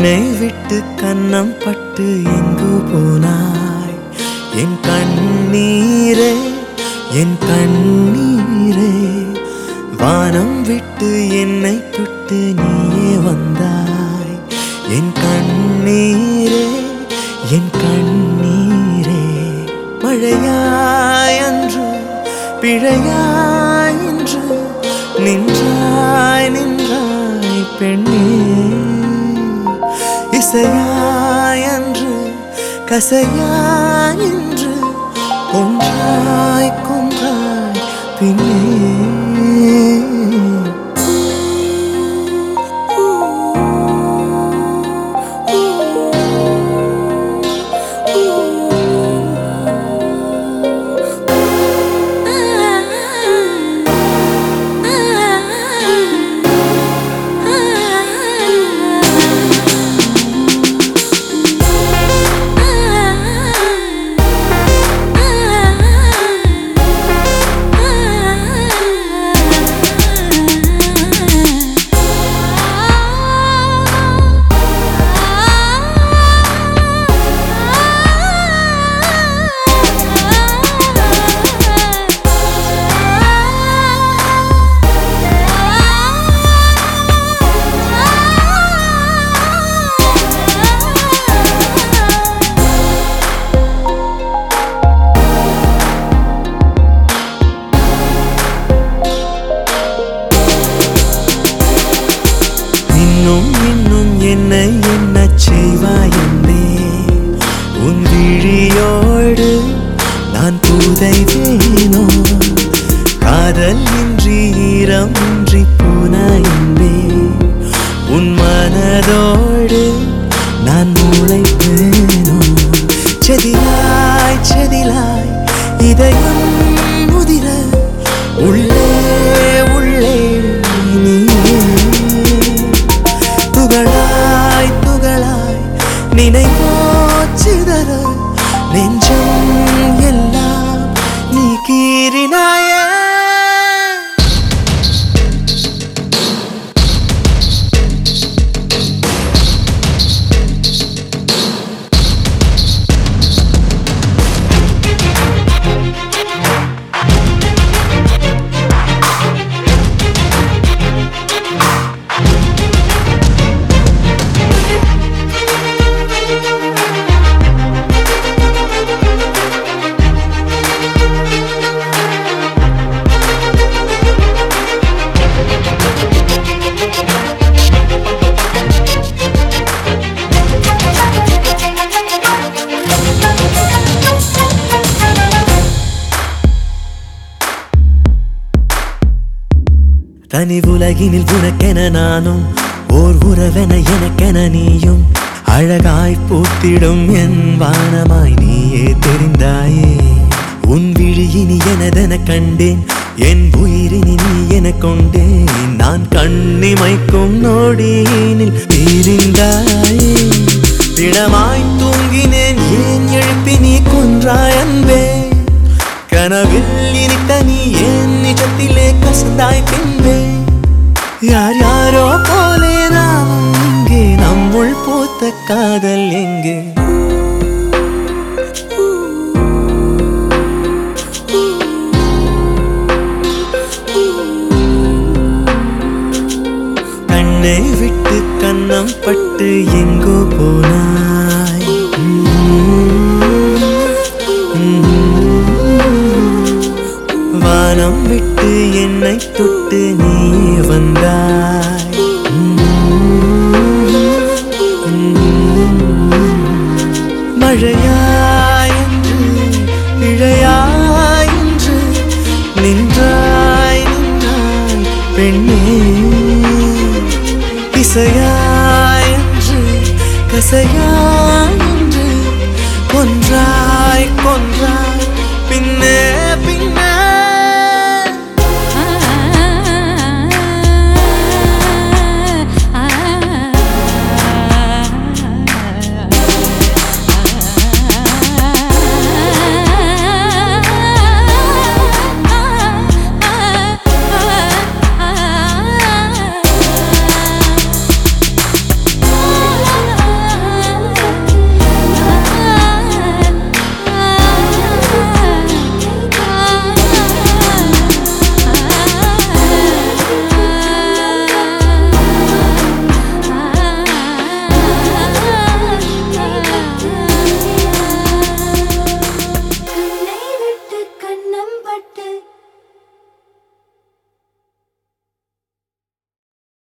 கண்ணை விட்டு கன்னம் பட்டு எங்கு போனாய் என் கண்ணீரே என் கண்ணீரே வானம் விட்டு என்னை தொட்டு நீயே வந்தாய் என் கண்ணீரே என் கண்ணீரே மழையாய் அன்று பிழையாய் இன்று நின்றாய் நின்றாய் பெண்ணே இசையாய் அன்று கசையாய் இன்று கொன்றாய் கொன்றாய் பின்னே இன்னும் இன்னும் என்னை என்ன செய்வாய் என்பே உன் விழியோடு நான் புதைவேனோ காதல் இன்றி ஈரம் இன்றி போனா என்பே உன் மனதோடு நான் முளைப்பேனோ செதிலாய் செதிலாய் இதயம் முதிர உள்ளே உள்ளே நீயே துகளாய் துகளாய் நினைவோ சிதற நெஞ்சம் எல்லாம் நீ கீறினாயே தனி உலகினில் உனக்கென நானும் ஓர் உறவென எனக்கென நீயும் அழகாய் பூத்திடும் என் வானமாய் நீயே தெரிந்தாயே உன் விழியினி எனதென கண்டேன் என் உயிரினி நீ என கொண்டேன் நான் கண்ணிமைக்கும் நொடியினில் பிரிந்தாயே திடமாய் தூங்கினேன் ஏன் எழுப்பி நீ கொன்றாய் அன்பே கனவில் இனித்த நீ என் நிஜத்திலே கசந்தாய் பின்பே யார் யாரோ போலே நாமும் இங்கே நம்முள் பூத்த காதல் எங்கே கண்ணை விட்டு கன்னம் பட்டு எங்கோ போனாய் வானம் விட்டு என்னை தொட்டு நீ வந்தாய் மழையாய் என்று இழையாய் என்று நின்றாய் நின்றாய் பெண்ணே இசையாய் என்று கசையாய் என்று கொன்றாய் கொன்றாய்